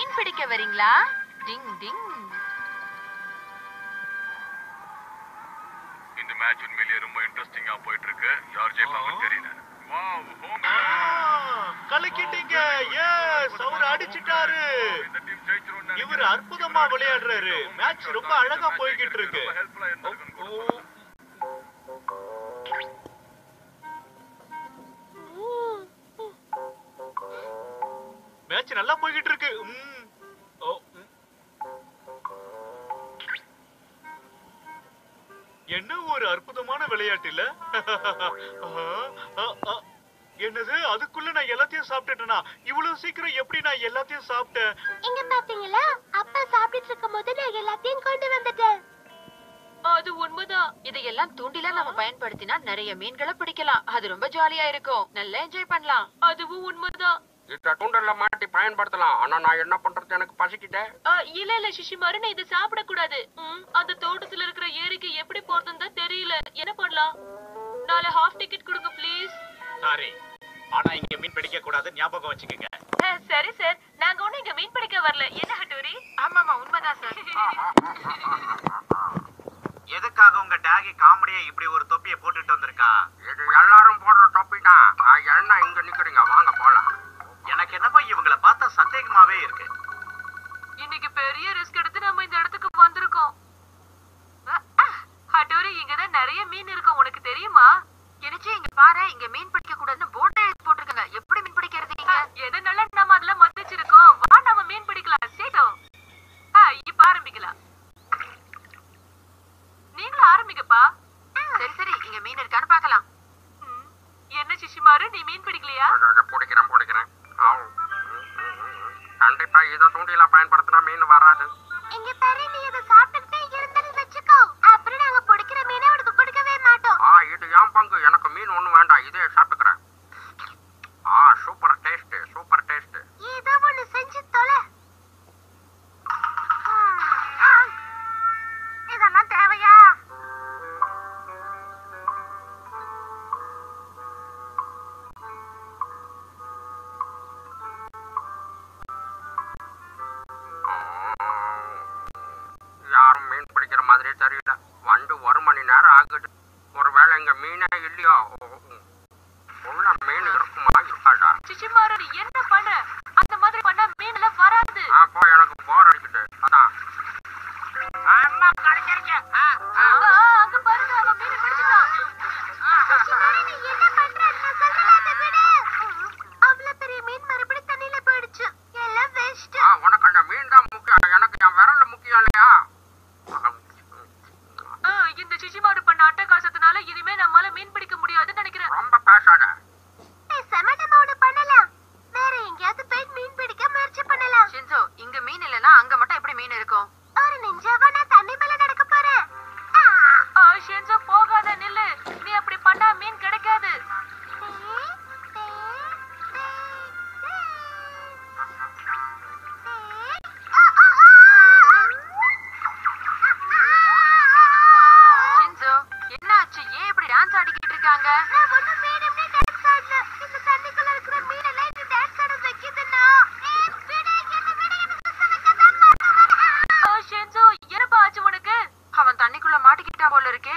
மீன் பிடிக்க வரீங்களா டிங் டிங் இந்த மேட்ச் உண்மையிலேயே ரொம்ப இன்ட்ரெஸ்டிங்கா போயிட்டு இருக்கு யார் ஜெயிப்பாங்கன்னு தெரியல வாவ் ஹோம் கலக்கிட்டீங்க எஸ் அவர் அடிச்சிட்டாரு இந்த டீம் ஜெயிச்சிரும் இவர் அற்புதமா விளையாடுறாரு மேட்ச் ரொம்ப அழகா போய்கிட்டு இருக்கு ரொம்ப ஹெல்ப்ஃபுல்லா இருந்திருக்குன்னு ஓ, கூட மேட்ச் நல்லா போய்கிட்டு இருக்கு ம். ஓ, ம். என்ன ஒரு அற்புதமான விளையாட்டு இல்ல ஆ, ஆ, ஆ. என்னது அதுக்குள்ள நான் எல்லாத்தையும் சாப்பிட்டுட்டேனா இவ்வளவு சீக்கிரம் எப்படி நான் எல்லாத்தையும் சாப்பிட்டேன் இங்க பாத்தீங்களா அப்பா சாப்பிட்டு இருக்கும் போது நான் எல்லாத்தையும் கொண்டு வந்துட்டேன் அது உண்மைதான் இதையெல்லாம் தூண்டில நம்ம பயன்படுத்தினா நிறைய மீன்களை பிடிக்கலாம் அது ரொம்ப ஜாலியா இருக்கும் நல்லா என்ஜாய் பண்ணலாம் அதுவும் உண்மைதான் இந்த தூண்டல்ல மாட்டி பயன்படுத்தலாம் ஆனா நான் என்ன பண்றது எனக்கு பசிக்கிட்டே ஆ, இல்ல இல்ல சிஷிமாரு நான் இதை சாப்பிட கூடாது அந்த தோட்டத்துல இருக்கிற ஏரிக்கு எப்படி போறதுன்னு தான் தெரியல என்ன பண்ணலாம் நாளை ஹாஃப் டிக்கெட் கொடுங்க ப்ளீஸ் சாரி ஆனா இங்க மீன் பிடிக்க கூடாது ஞாபகம் வச்சுக்கோங்க சரி சார் நாங்க ஒண்ணு இங்க மீன் பிடிக்க வரல என்ன ஹட்டூரி ஆமாமா உண்மைதான் சார் எதுக்காக உங்க டாகி காமெடியா இப்படி ஒரு தொப்பியை போட்டுட்டு வந்திருக்கா இது எல்லாரும் போடுற தொப்பி தான் என்ன இங்க நிக்கிறீங்க வாங்க போலாம் எனக்கு என்னமோ இவங்கள பார்த்தா சந்தேகமாவே இருக்கு இன்னைக்கு பெரிய ரிஸ்க் எடுத்து நம்ம இந்த இடத்துக்கு வந்திருக்கோம் ஹட்டோரி இங்கதான் நிறைய மீன் இருக்கும் உனக்கு தெரியுமா எனச்சு இங்க பாரு இங்க மீன் பிடிக்க கூடாதுன்னு போட்டை எழுதி போட்டிருக்காங்க எப்படி மீன் பிடிக்கிறது நீங்க எதனால நம்ம அதுல மதிச்சிருக்கோம் வா நம்ம மீன் பிடிக்கலாம் சீக்கிரம் இப்ப ஆரம்பிக்கலாம் நீங்களும் ஆரம்பிக்கப்பா சரி சரி இங்க மீன் இருக்கான்னு பார்க்கலாம் ம், என்ன சிஷிமாரு நீ மீன் பிடிக்கலையா பிடிக்கிறேன் பிடிக்கிறேன் ஆவ். கண்டிப்பா இதை தூண்டில பயன்படுத்தினா மீன் வராது இங்க பாரு நீ இதை சாப்பிட்டுட்டே இருந்தேன்னு வச்சுக்கோ அப்புறம் நாங்க பிடிக்கிற மீனை உனக்கு கொடுக்கவே மாட்டோம் ஆ இது ஏன் பங்கு எனக்கு மீன் ஒண்ணு வேண்டாம் இதே சாப்பிட்டுக்கிறேன் ஆ சூப்பர் டேஸ்ட் சூப்பர் டேஸ்ட் ஏதோ ஒண்ணு செஞ்சு தொலை இதெல்லாம் தேவையா யாரும் மீன் பிடிக்கிற மாதிரியே தெரியல வந்து ஒரு மணி நேரம் ஆகுது ஒருவேளை இங்க மீனே இல்லையோ ஓ, ம். உள்ள மீன் இருக்குமா இருக்காதா சிஷிமாரு நீ என்ன பண்ற அந்த மாதிரி பண்ணா மீன் எல்லாம் வராது அப்போ எனக்கு போர் அடிக்குது அதான் ஆ, அங்க பாருங்க அவன் மீன் பிடிச்சிட்டான் சின்னாரி, நீ என்ன பண்ற நான் சொல்றேன் அதை விடு அவ்வளவு பெரிய மீன் மறுபடியும் தண்ணியில போயிடுச்சு எல்லாம் வேஸ்ட் ஆ, உனக்கு அந்த மீன் தான் முக்கியம் எனக்கு என் விரல்ல முக்கியம் இல்லையா ஆ, இந்த சிஷிமாரு பண்ண அட்டகாசத்தினால இனிமே நம்மால மீன் பிடிக்க முடியாதுன்னு நினைக்கிறேன் ரொம்ப பேசாத பேசாம நம்ம ஒண்ணு பண்ணலாம் வேற எங்கேயாவது போய் மீன் பிடிக்க முயற்சி பண்ணலாம் ஷின்சோ இங்க மீன் இல்லனா அங்க மட்டும் எப்படி மீன் இருக்கும் ஒரு நிஞ்சாவா நான் தண்ணி மேல நடக்க போறேன் ஆ. ஆ, ஷின்சோ போகாத நில்லு நீ அப்படி பண்ணா மீன் கிடைக்காது ஷின்சோ என்னாச்சு ஏன் இப்படி டான்ஸ் ஆடிக்கிட்டு இருக்காங்க நான் ஒண்ணும் வேணும்னே dance ஆடல. இந்த தண்ணிக்குள்ள இருக்கிற மீனெல்லாம் இந்த dance ஆட வைக்குதுன்னா. ஏய், விடு, என்னை விடு, எனக்கு சுத்த வைக்காத, அம்மா. ஆ, ஷின்சோ என்னப்பா ஆச்சு உனக்கு அவன் தண்ணிக்குள்ள மாட்டிக்கிட்டா போல இருக்கே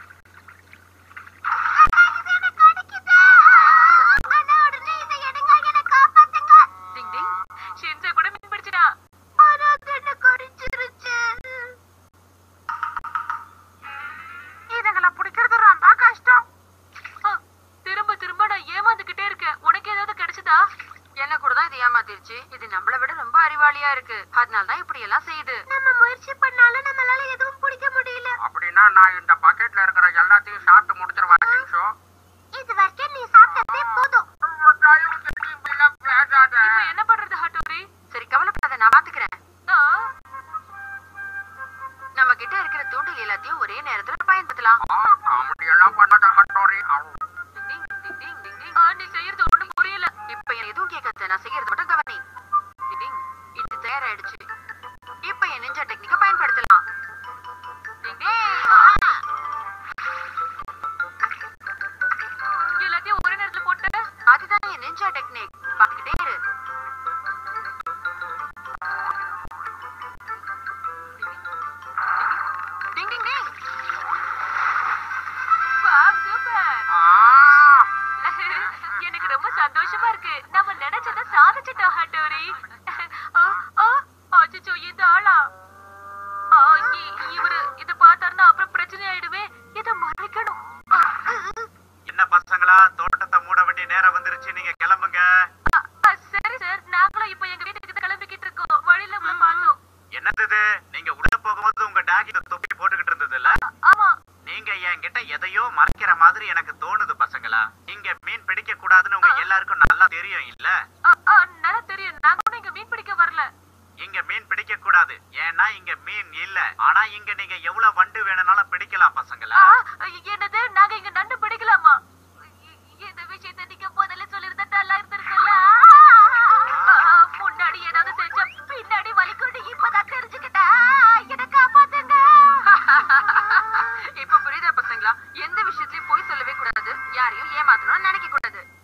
அம்மா, இது என்னை கடிக்குது. அண்ணா, உடனே இதை எடுங்க, என்னை காப்பாத்துங்க. டிங் டிங் ஷின்சோ கூட மீன் பிடிச்சிட்டான் ஆனா, அது என்னை கடிச்சிருச்சு. இதுங்களை பிடிக்கிறது ரொம்ப கஷ்டம் ஆ, திரும்ப திரும்ப நான் ஏமாந்துகிட்டே இருக்கேன் உனக்கு ஏதாவது கிடைச்சதா என்ன கூட தான் இது ஏமாத்திருச்சு இது நம்மள விட ரொம்ப அறிவாளியா இருக்கு அதனால தான் இப்படி எல்லாம் செய்யுது நம்ம முயற்சி பண்ணாலும் நம்மளால எதுவும் பிடிக்க முடியல அப்படின்னா நான் இந்த பக்கெட்ல இருக்கிற எல்லாத்தையும் சாப்பிட்டு முடிச்சிருவேன் சின்சோ இது வரைக்கும் நீ சாப்பிட்டதே போதும் பேசாத இப்போ என்ன பண்றது ஹட்டோரி சரி கவலைப்படாத நான் பாத்துக்கிறேன் நம்ம கிட்ட இருக்கிற தூண்டில் எல்லாத்தையும் ஒரே நேரத்துல பயன்படுத்தலாம் காமெடி எல்லாம் பண்ணாத ஹட்டோரி டிங், டிங், டிங், டிங், டிங். ஆ, நீ செய்யறது ஒண்ணும் புரியல இப்ப எனக்கு எதுவும் கேட்காத நான் செய்யறது மட்டும் கவனி டிங், டிங். இது தயாராயிடுச்சு இப்ப என் நெஞ்ச டெக்னிக்க பயன்படுத்தலாம் டிங், டிங். எல்லாத்தையும் ஒரே நேரத்துல போட்டு அதுதான் என் நெஞ்சா டெக்னிக் பாத்துக்கிட்டே இரு தப்பிச்சிட்டா ஹட்டோரி ஆ, ஆ, அச்சச்சோ, இந்த ஆளா ஆ, இ- இவரு இத பார்த்தாருன்னா அப்புறம் பிரச்சனை ஆயிடுவே இத மறைக்கணும் ஆ, என்ன பசங்களா தோட்டத்தை மூட வேண்டிய நேரம் வந்துருச்சு நீங்க கிளம்புங்க ஆ, ஆ, சரி சார் நாங்களும் இப்ப எங்க வீட்டுக்கு கிளம்பிக்கிட்டு இருக்கோம் வழியில உங்களை பார்த்தோம் என்னது இது நீங்க உள்ள போகும்போது உங்க டாகி இந்த தொப்பி போட்டுக்கிட்டு இருந்தது இல்ல ஆமா நீங்க என்கிட்ட எதையோ மறைக்கிற மாதிரி எனக்கு தோணுது பசங்களா இங்க மீன் பிடிக்க கூடாதுன்னு உங்க எல்லாருக்கும் நல்லா தெரியும் இல்ல ஆ, ஆ, நல்லா தெரியும் நாங்க ஒண்ணும் இங்க மீன் பிடிக்க வரல இங்க மீன் பிடிக்க கூடாது ஏன்னா இங்க மீன் இல்ல ஆனா இங்க நீங்க எவ்வளவு வண்டு வேணும்னாலும் பிடிக்கலாம் பசங்களா ஆ, என்னது நாங்க இங்க நண்டு பிடிக்கலாமா இ- இந்த விஷயத்தை நீங்க முதல்ல சொல்லிருந்தா நல்லா இருந்திருக்கும்ல ஆ, முன்னாடி ஏதாவது செஞ்சா பின்னாடி வலிக்குன்னு இப்பதான் தெரிஞ்சுக்கிட்டேன் என்ன காப்பாத்துங்க இப்ப புரியுதா பசங்களா எந்த விஷயத்திலயும் போய் சொல்லவே கூடாது யாரையும் ஏமாத்தணும்னு நினைக்க கூடாது